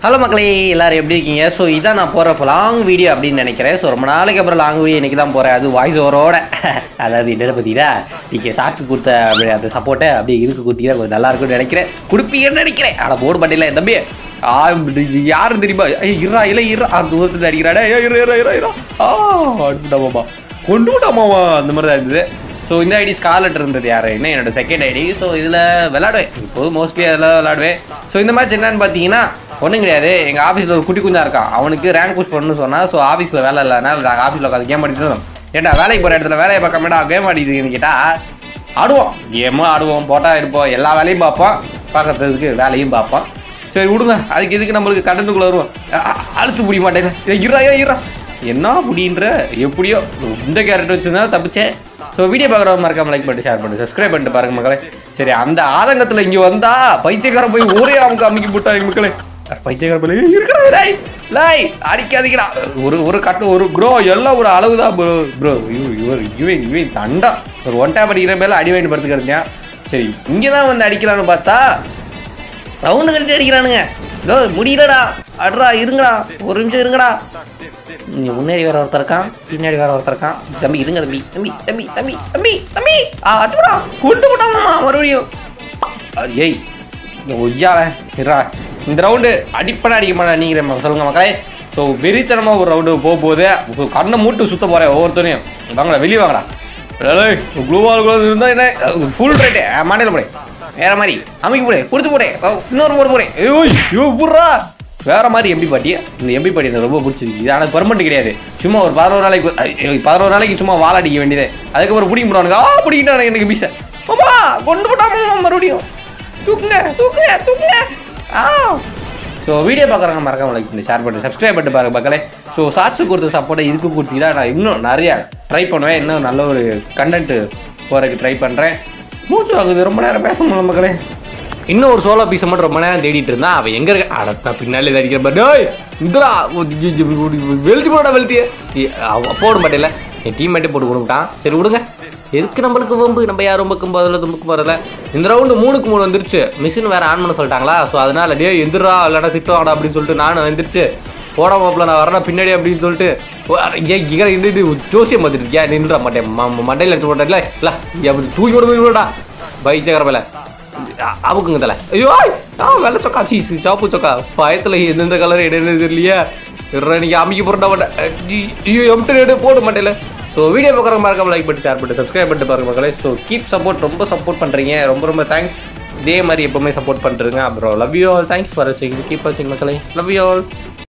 hello மக்களே எல்லாரும் எப்படி இருக்கீங்க ஸோ இதான் நான் போகிற லாங் வீடியோ அப்படின்னு நினைக்கிறேன் ஸோ ரொம்ப நாளைக்கு அப்புறம் லாங் வீடியோ இன்னைக்கு தான் போகிறேன் அது வாய்ஸ் ஓவரோட அதாவது என்ன பார்த்தீங்கன்னா நீங்கள் சாட்சி கொடுத்த அப்படி அந்த சப்போர்ட்டை அப்படியே இருக்கு கொடுத்தீங்கன்னா கொஞ்சம் நல்லா இருக்கும்னு நினைக்கிறேன் கொடுப்பீங்கன்னு நினைக்கிறேன் ஆனால் போர்டு பட்டியல என் தம்பி ஆ, இது யாரும் தெரியுமா ஏய் இருறா இல்லை இருறா அந்த தூரத்தில் அடிக்கிறாடே ஏய் இரு இரு இரு இரு ஆ அடிச்சுட்டாமாப்பா கொண்டு விட்டாமாவா அந்த மாதிரி தான் இருந்தது ஸோ இந்த ஐடி ஸ்காலட் இருந்தது யார் என்ன என்னோட செகண்ட் ஐடி ஸோ இதில் விளாடுவேன் இப்போ மோஸ்ட்லி அதில் விளாடுவேன் ஸோ இந்த மேட்ச் என்னன்னு பார்த்தீங்கன்னா ஒன்றும் கிடையாது எங்கள் ஆஃபீஸில் ஒரு குட்டி குஞ்சா இருக்கான் அவனுக்கு ரேங்க் புஷ் பண்ணணும்னு சொன்னால் ஸோ ஆஃபீஸில் வேலை இல்லைனால நாங்கள் ஆஃபீஸில் உட்காந்து கேம் ஆடிட்டு இருந்தோம் ஏன்டா வேலைக்கு போகிற இடத்துல வேலையை பார்க்காமடா கேம் ஆடிட்டு இருக்கீங்கன்னு கேட்டால் ஆடுவோம் கேமும் ஆடுவோம் போட்டால் இருப்போம் எல்லா வேலையும் பார்ப்போம் பார்க்கறதுக்கு வேலையும் பார்ப்போம் சரி விடுங்க அதுக்கு இதுக்கு நம்மளுக்கு கண்டனுக்குள்ள வருவோம் அ- அ- அழுத்து முடிய மாட்டேன் ஏய், இருடா ஏய், இருடா என்ன முடின்ற எப்படியோ இந்த கேரக்டர் வச்சுருந்தா தப்பிச்சேன் ஸோ வீடியோ பார்க்குறவங்க மறக்காம லைக் பண்ணிட்டு ஷேர் பண்ணிட்டு சப்ஸ்கிரைப் பண்ணிட்டு பாருங்க மக்களே சரி அந்த ஆதங்கத்தில் இங்கே வந்தா பைத்தியக்காரன் போய் ஒரே அவங்க அமைக்கி போட்டாங்க மக்களே பைத்தியக்கார போல இருக்கிற லை லை அடிக்காதீங்கடா ஒரு ஒரு கட்டு ஒரு ப்ரோ எல்லாம் ஒரு அளவு தான் ப்ரோ ப்ரோ இவர் இவன் இவன் தண்டா ஒரு ஒன் டேப் அடிக்கிற மேலே அடி வாங்கி படுத்துக்கிறீங்க சரி இங்கே தான் வந்து அடிக்கலான்னு பார்த்தா ரவுண்டு கட்டி அடிக்கிறானுங்க இதோ முடியலடா அட்ரா இருங்கடா ஒரு நிமிஷம் இருங்கடா இங்க முன்னாடி வேற ஒருத்தர் இருக்கான் பின்னாடி வேற ஒருத்தர் இருக்கான் தம்பி இருங்க தம்பி தம்பி தம்பி தம்பி தம்பி தம்பி ஆ அட்டுடா கொண்டு விட்டாமா மறுபடியும் அது ஏய் இங்க ஒய்யால இருடா இந்த ரவுண்டு அடிப்படை அடிக்க மாட்டேன் நீங்க சொல்லுங்க மக்களே ஸோ வெறித்தனமாக ஒரு ரவுண்டு போக போகுது இப்போ கண்ணை மூட்டு சுத்த போகிறேன் ஒவ்வொருத்தரையும் வாங்கடா வெளியே வாங்கடா க்ளூவால் இருந்தால் என்ன ஃபுல் ரேட்டு மாடையில் போடு வேற மாதிரி அமைக்க போடு கொடுத்து போடு இன்னொரு போடு போடு ஐயோ ஐயோ புட்றா வேற மாதிரி எம்பி பாட்டி இந்த எம்பி பாட்டி எனக்கு ரொம்ப பிடிச்சிருக்கு இது ஆனால் பெர்மனெண்ட் கிடையாது சும்மா ஒரு பதினோரு நாளைக்கு ஐயோ, பதினோரு நாளைக்கு சும்மா வாழ அடிக்க வேண்டியது அதுக்கப்புறம் பிடிக்க முடியானுங்க ஆ பிடிக்கிட்டானுங்க எனக்கு மிஸ் மாமா கொண்டு போட்டாமா மறுபடியும் தூக்குங்க தூக்குங்க தூக்குங்க ஆ ஸோ வீடியோ பார்க்குறவங்க மறக்காம லைக் பண்ணி ஷேர் பண்ணி சப்ஸ்கிரைப் பண்ணிட்டு பாருங்க மக்களே ஸோ ஷார்ட்ஸு கொடுத்த சப்போர்ட்டை இதுக்கு கொடுத்தீங்கன்னா நான் இன்னும் நிறைய ட்ரை பண்ணுவேன் இன்னும் நல்ல ஒரு கண்டென்ட் போகிறதுக்கு ட்ரை பண்ணுறேன் மூச்சு ஆகுது ரொம்ப நேரம் பேச முடியல மக்களே இன்னும் ஒரு சோலோ பீஸை மட்டும் ரொம்ப நேரம் தேடிட்டு இருந்தா அவன் எங்க இருக்க அடத்தா பின்னாலே இதை அடிக்கிற பாரு டேய் இந்தரா வெளுத்தி போட வெளுத்தி போட மாட்டேல என் டீம்மேட்டே போட்டு கொடுத்துட்டான் சரி விடுங்க எதுக்கு நம்மளுக்கு வம்பு நம்ம யார் ரொம்பக்கும் போதில் தும்புக்கும் போதில் இந்த ரவுண்டு மூணுக்கு மூணு வந்துருச்சு மிஷின் வேற ஆன் பண்ண சொல்லிட்டாங்களா ஸோ அதனால டே எந்திரா இல்லைனா திட்டுவாடா அப்படின்னு சொல்லிட்டு நானும் வந்துருச்சு போட மாப்பிள்ள நான் வரேன் பின்னாடி அப்படின்னு சொல்லிட்டு ஓ, அட, ஏன் இங்கே நின்று ஜோசியம் பார்த்துட்டு இருக்கியா நின்றுட மாட்டேன் ம- மண்டையில் எடுத்து போட்டேன்ல இல்லை அப்படி தூக்கி போட போய்டா பைச்சக்கர மேலே அவுக்குங்க தலை ஐயோ ஆ வெள்ளை சொக்கா சீஸ் சாப்பு சொக்கா பயத்தில் எந்தெந்த கலர் என்னன்னு தெரியலையே இருடா, நீங்க அமைக்க போறா மாட்டேன் ஐயோ எம்டி எடு போட மாட்டேல ஸோ வீடியோ பார்க்குற மறக்காம லைக் பண்ணி ஷேர் பண்ணி சப்ஸ்கிரைப் பண்ணிட்டு பாருங்க மக்களே ஸோ கீப் சப்போர்ட் ரொம்ப சப்போர்ட் பண்ணுறீங்க ரொம்ப ரொம்ப தேங்க்ஸ் இதே மாதிரி எப்பவுமே சப்போர்ட் பண்ணுறேங்க அப்புறம் love you all thanks for வாட்சிங் கீப் வாட்சிங் மக்களே லவ் யூ ஆல்